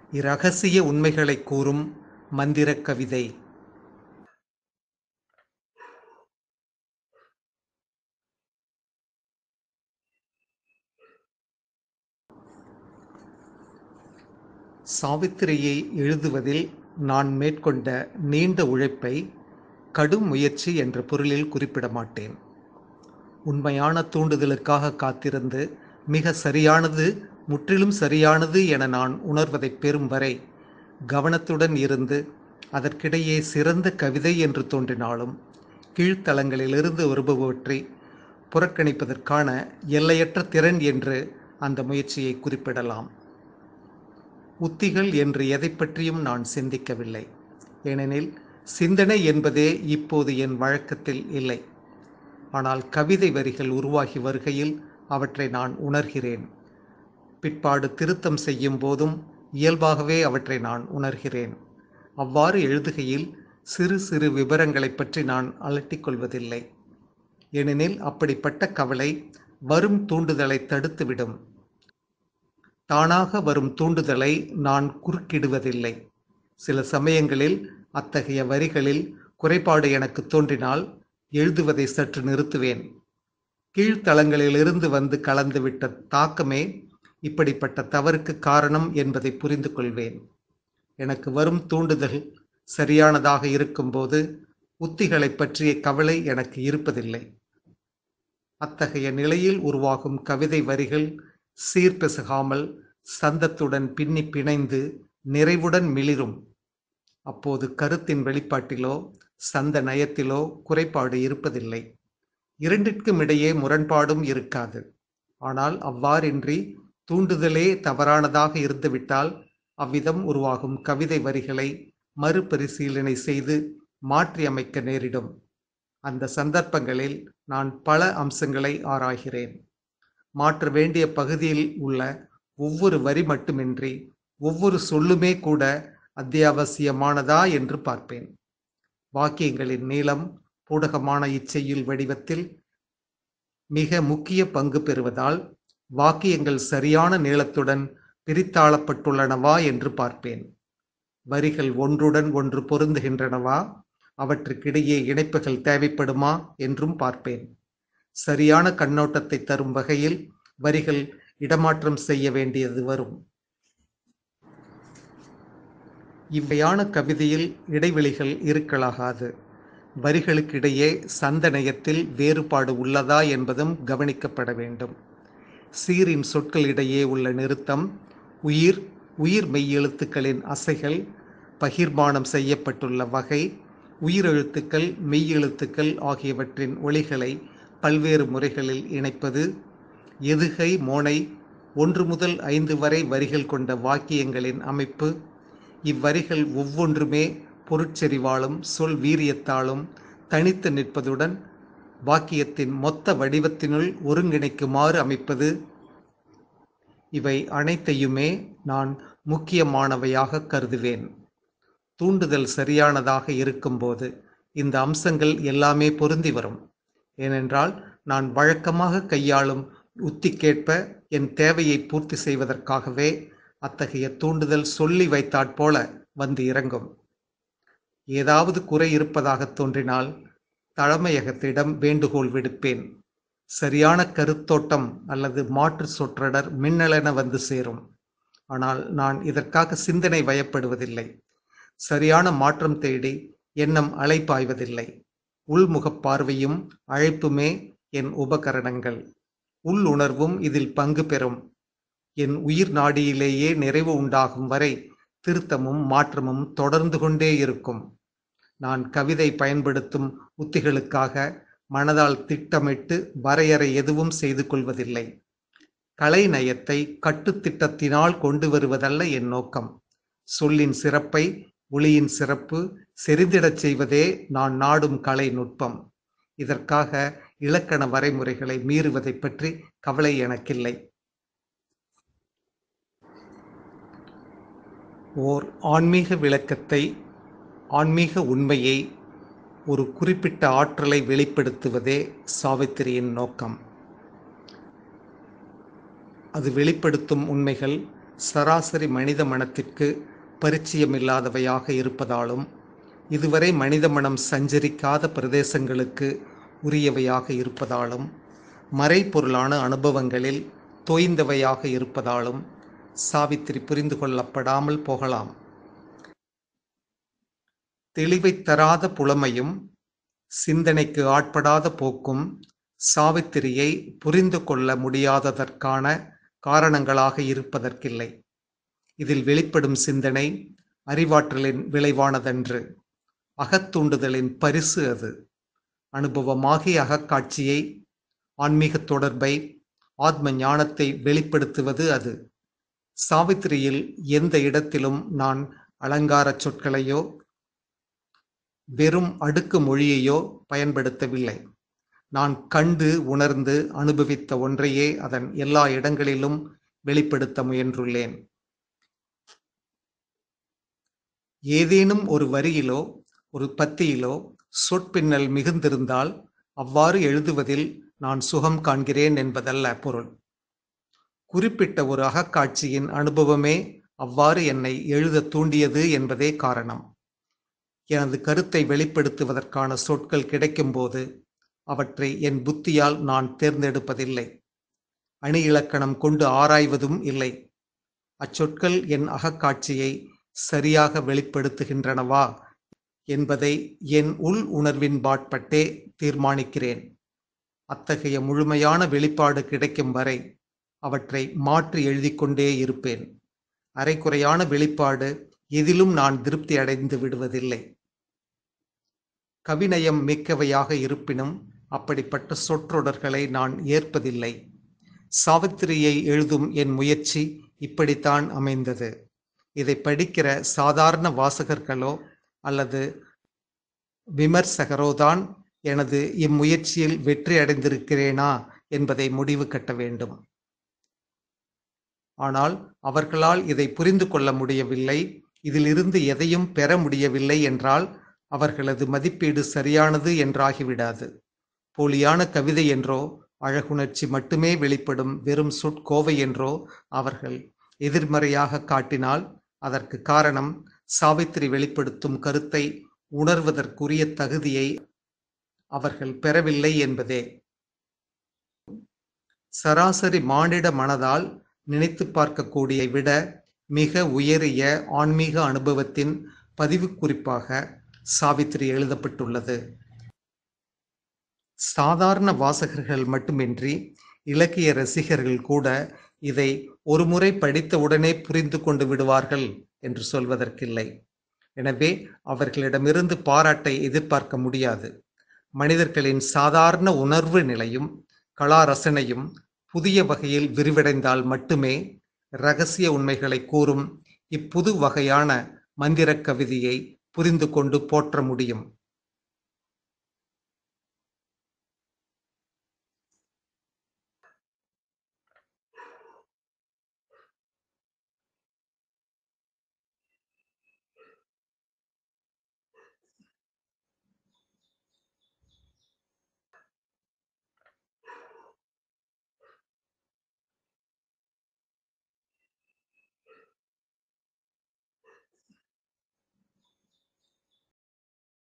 இரகசிய உண்மைகளைக் கூறும் மந்திரக் கவிதை சாவித்திரியை எழுதுவதில் நான் மேற்கொண்ட நீண்ட உழைப்பை கடும் முயற்சி என்ற பொருளில் குறிப்பிட மாட்டேன் உண்மையான தூண்டுதலுக்காக காத்திருந்து மிக சரியானது முற்றிலும் சரியானது என நான் உணர்வதைப் பெறும் வரை கவனத்துடன் இருந்து அதற்கிடையே சிறந்த கவிதை என்று தோன்றினாலும் கீழ்த்தளங்களிலிருந்து வருபவற்றை புறக்கணிப்பதற்கான எல்லையற்ற திறன் என்று அந்த முயற்சியை குறிப்பிடலாம் உத்திகள் என்று எதை பற்றியும் நான் சிந்திக்கவில்லை ஏனெனில் சிந்தனை என்பதே இப்போது என் வழக்கத்தில் இல்லை ஆனால் கவிதை வரிகள் உருவாகி வருகையில் அவற்றை நான் உணர்கிறேன் பிற்பாடு திருத்தம் செய்யும் போதும் இயல்பாகவே அவற்றை நான் உணர்கிறேன் அவ்வாறு எழுதுகையில் சிறு சிறு விவரங்களைப் பற்றி நான் அலட்டிக்கொள்வதில்லை ஏனெனில் அப்படிப்பட்ட கவலை வரும் தூண்டுதலை தடுத்துவிடும் தானாக வரும் தூண்டுதலை நான் குறுக்கிடுவதில்லை சில சமயங்களில் அத்தகைய வரிகளில் குறைபாடு எனக்கு தோன்றினால் எழுதுவதை சற்று நிறுத்துவேன் கீழ்த்தளங்களிலிருந்து வந்து கலந்துவிட்ட தாக்கமே இப்படிப்பட்ட தவறுக்கு காரணம் என்பதை புரிந்து கொள்வேன் எனக்கு வரும் தூண்டுதல் சரியானதாக இருக்கும்போது உத்திகளை பற்றிய கவலை எனக்கு இருப்பதில்லை அத்தகைய நிலையில் உருவாகும் கவிதை வரிகள் சீர்பெசகாமல் சந்தத்துடன் பின்னி பிணைந்து நிறைவுடன் மிளிரும் அப்போது கருத்தின் வெளிப்பாட்டிலோ சந்த நயத்திலோ குறைபாடு இருப்பதில்லை இரண்டிற்கும் இடையே முரண்பாடும் இருக்காது ஆனால் அவ்வாறின்றி தூண்டுதலே தவறானதாக இருந்துவிட்டால் அவ்விதம் உருவாகும் கவிதை வரிகளை மறுபரிசீலனை செய்து மாற்றியமைக்க நேரிடும் அந்த சந்தர்ப்பங்களில் நான் பல அம்சங்களை ஆராய்கிறேன் மாற்ற வேண்டிய பகுதியில் உள்ள ஒவ்வொரு வரி மட்டுமின்றி ஒவ்வொரு சொல்லுமே கூட அத்தியாவசியமானதா என்று பார்ப்பேன் வாக்கியங்களின் நீளம் பூடகமான இச்செய்யுள் வடிவத்தில் மிக முக்கிய பங்கு பெறுவதால் வாக்கியங்கள் சரியான நீளத்துடன் பிரித்தாளப்பட்டுள்ளனவா என்று பார்ப்பேன் வரிகள் ஒன்றுடன் ஒன்று பொருந்துகின்றனவா அவற்றுக்கிடையே இணைப்புகள் தேவைப்படுமா என்றும் பார்ப்பேன் சரியான கண்ணோட்டத்தை தரும் வகையில் வரிகள் இடமாற்றம் செய்ய வேண்டியது வரும் இவ்வையான கவிதையில் இடைவெளிகள் இருக்கலாகாது வரிகளுக்கிடையே சந்தனயத்தில் வேறுபாடு உள்ளதா என்பதும் கவனிக்கப்பட வேண்டும் சீரின் சொற்களிடையே உள்ள நிறுத்தம் உயிர் உயிர் மெய்யெழுத்துக்களின் அசைகள் பகிர்மானம் செய்யப்பட்டுள்ள வகை உயிரெழுத்துக்கள் மெய்யெழுத்துக்கள் ஆகியவற்றின் ஒளிகளை பல்வேறு முறைகளில் இணைப்பது எதுகை மோனை ஒன்று முதல் ஐந்து வரை வரிகள் கொண்ட வாக்கியங்களின் அமைப்பு இவ்வரிகள் ஒவ்வொன்றுமே பொருட்செறிவாலும் சொல் வீரியத்தாலும் தனித்து நிற்பதுடன் வாக்கியத்தின் மொத்த வடிவத்தினுள் ஒருங்கிணைக்குமாறு அமைப்பது இவை அனைத்தையுமே நான் முக்கியமானவையாக கருதுவேன் தூண்டுதல் சரியானதாக இருக்கும்போது இந்த அம்சங்கள் எல்லாமே பொருந்தி வரும் ஏனென்றால் நான் வழக்கமாக கையாளும் உத்திக்கேற்ப என் தேவையை பூர்த்தி செய்வதற்காகவே அத்தகைய தூண்டுதல் சொல்லி வைத்தாற்போல வந்து இறங்கும் ஏதாவது குறை இருப்பதாக தோன்றினால் தலைமையகத்திடம் வேண்டுகோள் விடுப்பேன் சரியான கருத்தோட்டம் அல்லது மாற்று சொற்றொடர் மின்னலென வந்து சேரும் ஆனால் நான் இதற்காக சிந்தனை வயப்படுவதில்லை சரியான மாற்றம் தேடி எண்ணம் அலைப்பாய்வதில்லை உள்முகப் பார்வையும் அழைப்புமே என் உபகரணங்கள் உள்ளுணர்வும் இதில் பங்கு பெறும் என் உயிர் நாடியிலேயே நிறைவு உண்டாகும் வரை திருத்தமும் மாற்றமும் தொடர்ந்து கொண்டே இருக்கும் நான் கவிதை பயன்படுத்தும் உத்திகளுக்காக மனதால் திட்டமிட்டு வரையறை எதுவும் செய்து கொள்வதில்லை கலை நயத்தை கட்டுத்திட்டத்தினால் கொண்டு வருவதல்ல என் நோக்கம் சொல்லின் சிறப்பை ஒளியின் சிறப்பு செறிந்திடச் செய்வதே நான் நாடும் கலை நுட்பம் இதற்காக இலக்கண வரைமுறைகளை மீறுவதை பற்றி கவலை எனக்கில்லை ஓர் ஆன்மீக விளக்கத்தை ஆன்மீக உண்மையை ஒரு குறிப்பிட்ட ஆற்றலை வெளிப்படுத்துவதே சாவித்திரியின் நோக்கம் அது வெளிப்படுத்தும் உண்மைகள் சராசரி மனித மனத்திற்கு பரிச்சயமில்லாதவையாக இருப்பதாலும் இதுவரை மனித மனம் சஞ்சரிக்காத பிரதேசங்களுக்கு உரியவையாக இருப்பதாலும் மறைபொருளான அனுபவங்களில் தோய்ந்தவையாக இருப்பதாலும் சாவித்திரி புரிந்து கொள்ளப்படாமல் போகலாம் தெளிவைத் தராத புலமையும் சிந்தனைக்கு ஆட்படாத போக்கும் சாவித்திரியை புரிந்து கொள்ள முடியாததற்கான காரணங்களாக இருப்பதற்கில்லை இதில் வெளிப்படும் சிந்தனை அறிவாற்றலின் விளைவானதன்று அகத்தூண்டுதலின் பரிசு அது அனுபவமாகிய அகக்காட்சியை ஆன்மீக தொடர்பை ஆத்ம ஞானத்தை வெளிப்படுத்துவது அது சாவித்திரியில் எந்த இடத்திலும் நான் அலங்காரச் சொற்களையோ வெறும் அடுக்கு மொழியையோ பயன்படுத்தவில்லை நான் கண்டு உணர்ந்து அனுபவித்த ஒன்றையே அதன் எல்லா இடங்களிலும் வெளிப்படுத்த முயன்றுள்ளேன் ஏதேனும் ஒரு வரியிலோ ஒரு பத்தியிலோ சொற்பின்னல் மிகுந்திருந்தால் அவ்வாறு எழுதுவதில் நான் சுகம் காண்கிறேன் என்பதல்ல பொருள் குறிப்பிட்ட ஒரு அகக்காட்சியின் அனுபவமே அவ்வாறு என்னை எழுத தூண்டியது என்பதே காரணம் எனது கருத்தை வெளிப்படுத்துவதற்கான சொற்கள் கிடைக்கும்போது அவற்றை என் புத்தியால் நான் தேர்ந்தெடுப்பதில்லை அணி இலக்கணம் கொண்டு ஆராய்வதும் இல்லை அச்சொற்கள் என் அகக்காட்சியை சரியாக வெளிப்படுத்துகின்றனவா என்பதை என் உள் உணர்வின் பாட்பட்டே தீர்மானிக்கிறேன் அத்தகைய முழுமையான வெளிப்பாடு கிடைக்கும் வரை அவற்றை மாற்றி எழுதி கொண்டே இருப்பேன் அரைக்குறையான வெளிப்பாடு எதிலும் நான் திருப்தி அடைந்து விடுவதில்லை கவிநயம் மிக்கவையாக இருப்பினும் அப்படிப்பட்ட சொற்றொடர்களை நான் ஏற்பதில்லை சாவித்திரியை எழுதும் என் முயற்சி இப்படித்தான் அமைந்தது இதை படிக்கிற சாதாரண வாசகர்களோ அல்லது விமர்சகரோதான் எனது இம்முயற்சியில் வெற்றி அடைந்திருக்கிறேனா என்பதை முடிவு கட்ட வேண்டும் ஆனால் அவர்களால் இதை புரிந்து கொள்ள முடியவில்லை இதிலிருந்து எதையும் பெற முடியவில்லை என்றால் அவர்களது மதிப்பீடு சரியானது என்றாகிவிடாது போலியான கவிதை என்றோ அழகுணர்ச்சி மட்டுமே வெளிப்படும் வெறும் சொற்கோவை என்றோ அவர்கள் எதிர்மறையாக காட்டினால் அதற்கு காரணம் சாவித்திரி வெளிப்படுத்தும் கருத்தை உணர்வதற்குரிய தகுதியை அவர்கள் பெறவில்லை என்பதே சராசரி மானிட மனதால் நினைத்து பார்க்கக்கூடிய விட மிக உயரிய ஆன்மீக அனுபவத்தின் பதிவு குறிப்பாக சாவித்திரி எழுதப்பட்டுள்ளது சாதாரண வாசகர்கள் மட்டுமின்றி இலக்கிய ரசிகர்கள் கூட இதை ஒருமுறை படித்தவுடனே புரிந்து கொண்டு விடுவார்கள் என்று சொல்வதற்கில்லை எனவே அவர்களிடமிருந்து பாராட்டை எதிர்பார்க்க முடியாது மனிதர்களின் சாதாரண உணர்வு நிலையும் கலா ரசனையும் புதிய வகையில் விரிவடைந்தால் மட்டுமே ரகசிய உண்மைகளை கூறும் இப்புது வகையான மந்திர கவிதையை புரிந்து கொண்டு போற்ற முடியும்